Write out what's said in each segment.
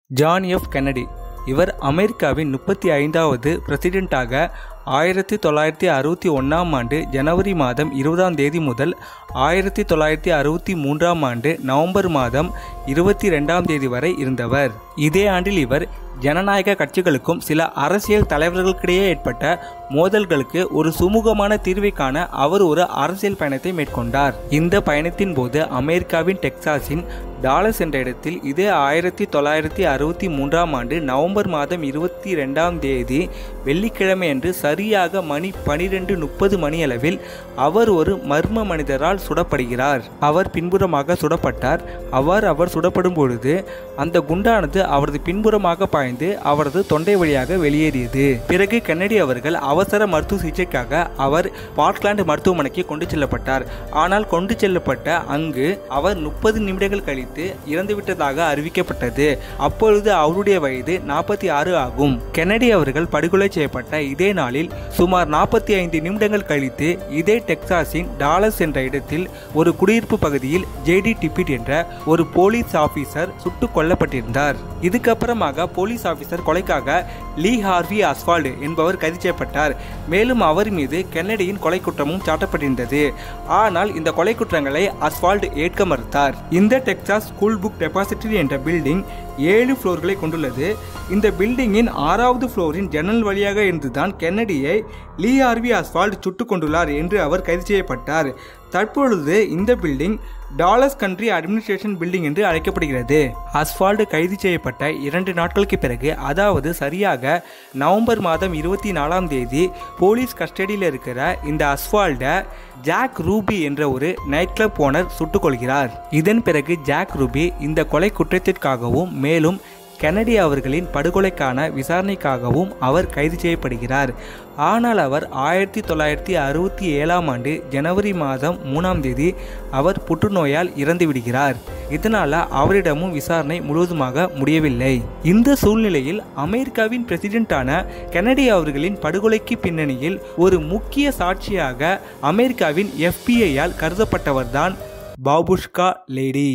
John F Kennedy இவர் அமெரிக்காவின் முப்பத்தி ஐந்தாவது பிரசிடென்ட்டாக ஆயிரத்தி தொள்ளாயிரத்தி அறுபத்தி ஒன்றாம் ஆண்டு ஜனவரி மாதம் இருபதாம் தேதி முதல் ஆயிரத்தி தொள்ளாயிரத்தி அறுபத்தி மூன்றாம் ஆண்டு நவம்பர் மாதம் இருபத்தி ரெண்டாம் தேதி வரை இருந்தவர் இதே ஆண்டில் இவர் ஜனநாயக கட்சிகளுக்கும் சில அரசியல் தலைவர்களுக்கிடையே ஏற்பட்ட மோதல்களுக்கு ஒரு சுமூகமான தீர்வை காண அவர் ஒரு அரசியல் பயணத்தை மேற்கொண்டார் இந்த பயணத்தின் போது அமெரிக்காவின் டெக்சாஸின் டாலஸ் என்ற இடத்தில் இதே ஆயிரத்தி தொள்ளாயிரத்தி அறுபத்தி மூன்றாம் ஆண்டு நவம்பர் மாதம் இருபத்தி ரெண்டாம் தேதி வெள்ளிக்கிழமை அன்று சரியாக மணி பனிரெண்டு முப்பது மணியளவில் அவர் ஒரு மர்ம மனிதரால் சுடப்படுகிறார் அவர் பின்புறமாக சுடப்பட்டார் அவர் அவர் சுடப்படும் பொழுது அந்த குண்டானது அவரது பின்புறமாக பாய்ந்து அவரது தொண்டை வழியாக வெளியேறியது பிறகு கென்னடி அவர்கள் அவசர மருத்துவ சிகிச்சைக்காக அவர் பாட்லாந்து மருத்துவமனைக்கு கொண்டு செல்லப்பட்டார் ஆனால் கொண்டு செல்லப்பட்ட அங்கு அவர் முப்பது நிமிடங்கள் கழித்து இறந்துவிட்டதாக அறிவிக்கப்பட்டது அப்பொழுது அவருடைய வயது நாற்பத்தி ஆறு ஆகும் கென்னடி அவர்கள் படுகொலை செய்யப்பட்ட இதே நாளில் சுமார் நாற்பத்தி ஐந்து நிமிடங்கள் கழித்து இதே டெக்சாஸின் டாலஸ் என்ற இடத்தில் ஒரு குடியிருப்பு பகுதியில் ஜேடி டிப்பிட் என்ற ஒரு போலீஸ் ஆபீசர் சுட்டுக் கொல்லப்பட்டிருந்தார் இதுக்கப்புறமாக போலீஸ் ஆபீசர் கொலைக்காக லீ ஹார்வி அஸ்வால்டு என்பவர் கைது செய்யப்பட்டார் மேலும் அவர் மீது கென்னடியின் கொலை குற்றமும் சாட்டப்பட்டிருந்தது ஆனால் இந்த கொலை குற்றங்களை அஸ்வால்டு ஏற்க மறுத்தார் இந்த டெக்சாஸ் ஸ்கூல் புக் டெபாசிட்டரி என்ற பில்டிங் ஏழு ஃப்ளோர்களை கொண்டுள்ளது இந்த பில்டிங்கின் ஆறாவது ஃப்ளோரின் ஜன்னல் வழியாக இருந்துதான் கென்னடியை லீ ஆர்வி அஸ்வால்ட் சுட்டுக் கொண்டுள்ளார் என்று அவர் கைது செய்யப்பட்டார் தற்பொழுது இந்த building Dallas country administration building என்று அழைக்கப்படுகிறது அஸ்வால்டு கைது செய்யப்பட்ட இரண்டு நாட்களுக்கு பிறகு அதாவது சரியாக நவம்பர் மாதம் இருபத்தி நாலாம் தேதி போலீஸ் கஸ்டடியில் இருக்கிற இந்த அஸ்வால்டை ஜாக் ரூபி என்ற ஒரு நைட் கிளப் ஓனர் சுட்டுக் கொள்கிறார் இதன் பிறகு ஜாக் ரூபி இந்த கொலை குற்றத்திற்காகவும் மேலும் கென்னடி அவர்களின் படுகொலைக்கான விசாரணைக்காகவும் அவர் கைது செய்யப்படுகிறார் ஆனால் அவர் ஆயிரத்தி தொள்ளாயிரத்தி அறுபத்தி ஏழாம் ஆண்டு ஜனவரி மாதம் மூணாம் தேதி அவர் புற்றுநோயால் இறந்து விடுகிறார் இதனால அவரிடமும் விசாரணை முழுவதுமாக முடியவில்லை இந்த சூழ்நிலையில் அமெரிக்காவின் பிரசிடென்டான கென்னடி அவர்களின் படுகொலைக்கு பின்னணியில் ஒரு முக்கிய சாட்சியாக அமெரிக்காவின் எஃபிஐயால் கருதப்பட்டவர்தான் பாபுஷ்கா லேடி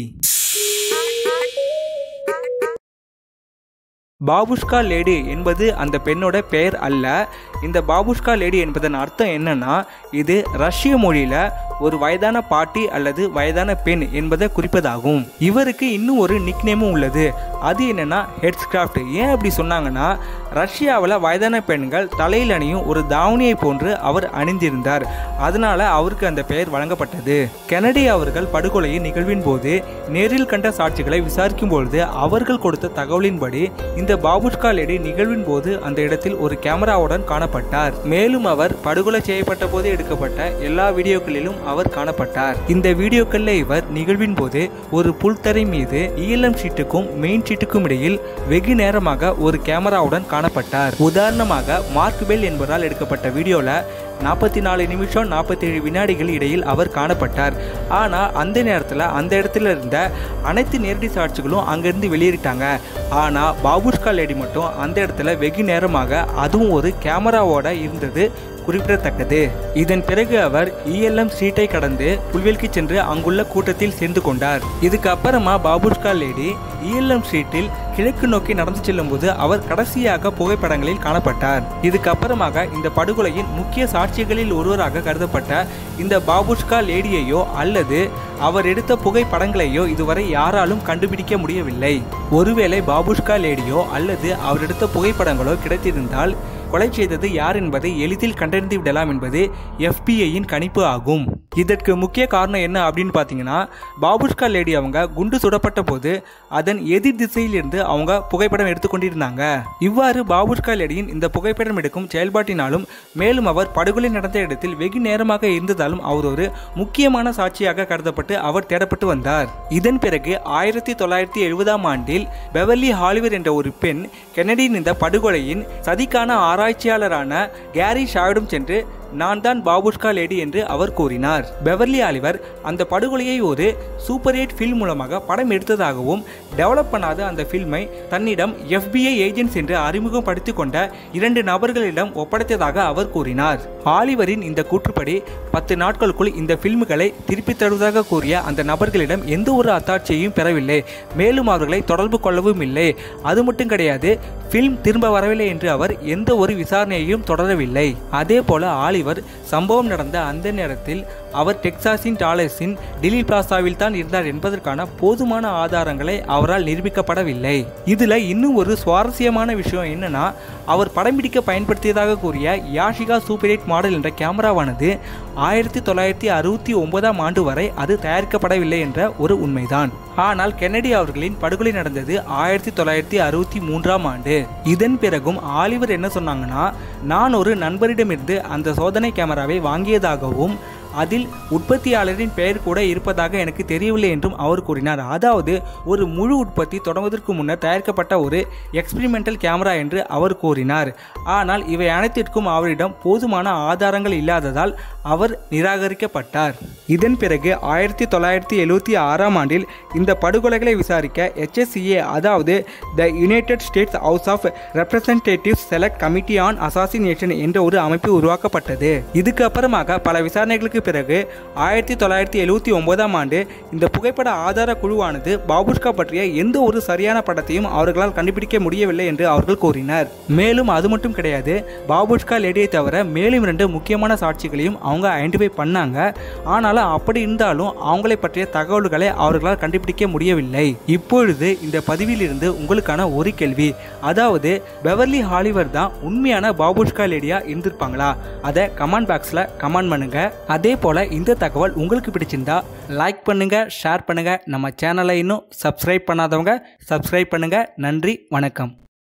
பாபுஷ்கா லேடி என்பது அந்த பெண்ணோட பெயர் அல்ல இந்த பாபுஷ்கா லேடி என்பதன் அர்த்தம் என்னன்னா இது ரஷ்ய மொழியில ஒரு வயதான பாட்டி அல்லது வயதான பெண் என்பதை குறிப்பதாகும் இவருக்கு இன்னும் ஒரு நிக்நேமும் உள்ளது அது என்னன்னா ஹெட்ஸ்கிராஃப்ட் ஏன் அப்படி சொன்னாங்கன்னா ரஷ்யாவில் வயதான பெண்கள் தலையில் அணியும் ஒரு தாவணியை போன்று அவர் அணிந்திருந்தார் அதனால அவருக்கு அந்த பெயர் வழங்கப்பட்டது கெனடி அவர்கள் படுகொலையின் நிகழ்வின் போது நேரில் கண்ட சாட்சிகளை விசாரிக்கும் பொழுது அவர்கள் கொடுத்த தகவலின்படி இந்த பாபுஷ்கா லேடி நிகழ்வின் போது அந்த இடத்தில் ஒரு கேமராவுடன் காணப்பட்டார் மேலும் அவர் படுகொலை செய்யப்பட்ட போது எடுக்கப்பட்ட எல்லா வீடியோக்களிலும் அவர் காணப்பட்டார் இந்த வீடியோக்கள்ல இவர் நிகழ்வின் போது ஒரு புல்தரை மீது ஈஎல்எம் ஷீட்டுக்கும் மெயின் ஷீட்டுக்கும் இடையில் வெகு நேரமாக ஒரு கேமராவுடன் காணப்பட்டார் உதாரணமாக மார்க் பெல் என்பவரால் எடுக்கப்பட்ட வீடியோல நாற்பத்தி நாலு நிமிஷம் நாற்பத்தேழு வினாடிகள் இடையில் அவர் காணப்பட்டார் ஆனால் அந்த நேரத்தில் அந்த இடத்துல இருந்த அனைத்து நேரடி சாட்சிகளும் அங்கேருந்து வெளியேறிட்டாங்க ஆனால் பாபுஷ்கா லேடி மட்டும் அந்த இடத்துல வெகு நேரமாக அதுவும் ஒரு கேமராவோட இருந்தது குறிப்பிடத்தக்கது இதன் பிறகு அவர் இஎல்எம் ஸ்ட்ரீட்டை கடந்து புல்வெளிக்கு சென்று அங்குள்ள கூட்டத்தில் சேர்ந்து கொண்டார் இதுக்கு அப்புறமா பாபுஷ்கா லேடி இஎல்எம் ஸ்ட்ரீட்டில் கிழக்கு நோக்கி நடந்து செல்லும் போது அவர் கடைசியாக புகைப்படங்களில் காணப்பட்டார் இதுக்கு அப்புறமாக இந்த படுகொலையின் முக்கிய சாட்சிகளில் ஒருவராக கருதப்பட்ட இந்த பாபுஷ்கா லேடியையோ அல்லது அவர் எடுத்த புகைப்படங்களையோ இதுவரை யாராலும் கண்டுபிடிக்க முடியவில்லை ஒருவேளை பாபுஷ்கா லேடியோ அல்லது அவர் எடுத்த புகைப்படங்களோ கிடைத்திருந்தால் கொலை செய்தது யார் என்பதை எளிதில் கண்டறிந்து விடலாம் என்பது எஃபிஐயின் கணிப்பு ஆகும் இதற்கு முக்கிய காரணம் என்ன அப்படின்னு பார்த்தீங்கன்னா பாபுஷ்கா லேடி அவங்க குண்டு சுடப்பட்ட போது அதன் எதிர் திசையில் இருந்து அவங்க புகைப்படம் எடுத்துக்கொண்டிருந்தாங்க இவ்வாறு பாபுஷ்கா லேடியின் இந்த புகைப்படம் எடுக்கும் செயல்பாட்டினாலும் மேலும் அவர் படுகொலை நடந்த இடத்தில் வெகு நேரமாக இருந்ததாலும் அவர் ஒரு முக்கியமான சாட்சியாக கருதப்பட்டு அவர் தேடப்பட்டு வந்தார் இதன் பிறகு ஆயிரத்தி தொள்ளாயிரத்தி எழுபதாம் ஆண்டில் பெவர்லி ஹாலிவர் என்ற ஒரு பெண் கென்னடியின் இந்த படுகொலையின் சதிக்கான ஆராய்ச்சியாளரான கேரி ஷாவிடம் சென்று நான் தான் பாபுஷ்கா லேடி என்று அவர் கூறினார் பெவர்லி ஆலிவர் அந்த படுகொலையை ஒரு சூப்பர் எயிட் ஃபில்ம் மூலமாக படம் எடுத்ததாகவும் டெவலப் பண்ணாத அந்த ஃபில்மை தன்னிடம் எஃபிஐ ஏஜென்ட்ஸ் என்று அறிமுகப்படுத்திக் கொண்ட இரண்டு நபர்களிடம் ஒப்படைத்ததாக அவர் கூறினார் ஆலிவரின் இந்த கூற்றுப்படி பத்து நாட்களுக்குள் இந்த ஃபில்ம்களை திருப்பித் தருவதாக கூறிய அந்த நபர்களிடம் எந்த ஒரு அத்தாட்சியையும் பெறவில்லை மேலும் அவர்களை தொடர்பு கொள்ளவும் இல்லை அது மட்டும் கிடையாது ஃபில்ம் திரும்ப வரவில்லை என்று அவர் எந்த ஒரு விசாரணையையும் தொடரவில்லை அதே போல ஆலிவர் சம்பவம் நடந்த அந்த நேரத்தில் அவர் டெக்சாஸின் டாலர்ஸின் டிலி பிளாசாவில் தான் இருந்தார் என்பதற்கான போதுமான ஆதாரங்களை அவரால் நிரூபிக்கப்படவில்லை இதுல இன்னும் ஒரு சுவாரஸ்யமான விஷயம் என்னன்னா அவர் படம் பிடிக்க பயன்படுத்தியதாக கூறிய யாஷிகா சூப்பர் எயிட் மாடல் என்ற கேமராவானது ஆயிரத்தி தொள்ளாயிரத்தி அறுபத்தி ஒன்பதாம் ஆண்டு வரை அது தயாரிக்கப்படவில்லை என்ற ஒரு உண்மைதான் ஆனால் கென்னடி அவர்களின் படுகொலை நடந்தது ஆயிரத்தி தொள்ளாயிரத்தி அறுபத்தி மூன்றாம் ஆண்டு இதன் பிறகும் ஆலிவர் என்ன சொன்னாங்கன்னா நான் ஒரு நண்பரிடமிருந்து அந்த சோதனை கேமராவை வாங்கியதாகவும் அதில் உற்பத்தியாளரின் பெயர் கூட இருப்பதாக எனக்கு தெரியவில்லை என்றும் அவர் கூறினார் அதாவது ஒரு முழு உற்பத்தி தொடங்குவதற்கு முன்னர் தயாரிக்கப்பட்ட ஒரு எக்ஸ்பிரிமெண்டல் கேமரா என்று அவர் கூறினார் ஆனால் இவை அனைத்திற்கும் அவரிடம் போதுமான ஆதாரங்கள் இல்லாததால் அவர் நிராகரிக்கப்பட்டார் இதன் பிறகு ஆயிரத்தி தொள்ளாயிரத்தி எழுவத்தி ஆறாம் ஆண்டில் இந்த படுகொலைகளை விசாரிக்க HSCA அதாவது the United States House of Representatives Select Committee on assassination என்ற ஒரு அமைப்பு உருவாக்கப்பட்டது இதுக்கு அப்புறமாக பல விசாரணைகளுக்கு பிறகு ஆயிரத்தி தொள்ளாயிரத்தி எழுவத்தி ஒன்பதாம் ஆண்டு இந்த புகைப்பட ஆதார குழுவானது பாபுஷ்கா பற்றிய எந்த ஒரு சரியான படத்தையும் அவர்களால் கண்டுபிடிக்க முடியவில்லை என்று அவர்கள் கூறினர் மேலும் அது மட்டும் கிடையாது பாபுஷ்கா லேடியை தவிர மேலும் இரண்டு முக்கியமான சாட்சிகளையும் அவங்க ஐடென்டிஃபை பண்ணாங்க ஆனாலும் அப்படி இருந்தாலும் அவங்களை பற்றிய தகவல்களை அவர்களால் கண்டுபிடிக்க முடியவில்லை இப்பொழுது இந்த பதிவில் இருந்து உங்களுக்கான ஒரு கேள்வி அதாவது பெவர்லி ஹாலிவர் தான் உண்மையான பாபுஷ்கா லேடியா இருந்திருப்பாங்களா அதை கமெண்ட் பாக்ஸில் கமெண்ட் பண்ணுங்க அதே போல இந்த தகவல் உங்களுக்கு பிடிச்சிருந்தா லைக் பண்ணுங்க ஷேர் பண்ணுங்க நம்ம சேனலை இன்னும் சப்ஸ்கிரைப் பண்ணாதவங்க சப்ஸ்கிரைப் பண்ணுங்க நன்றி வணக்கம்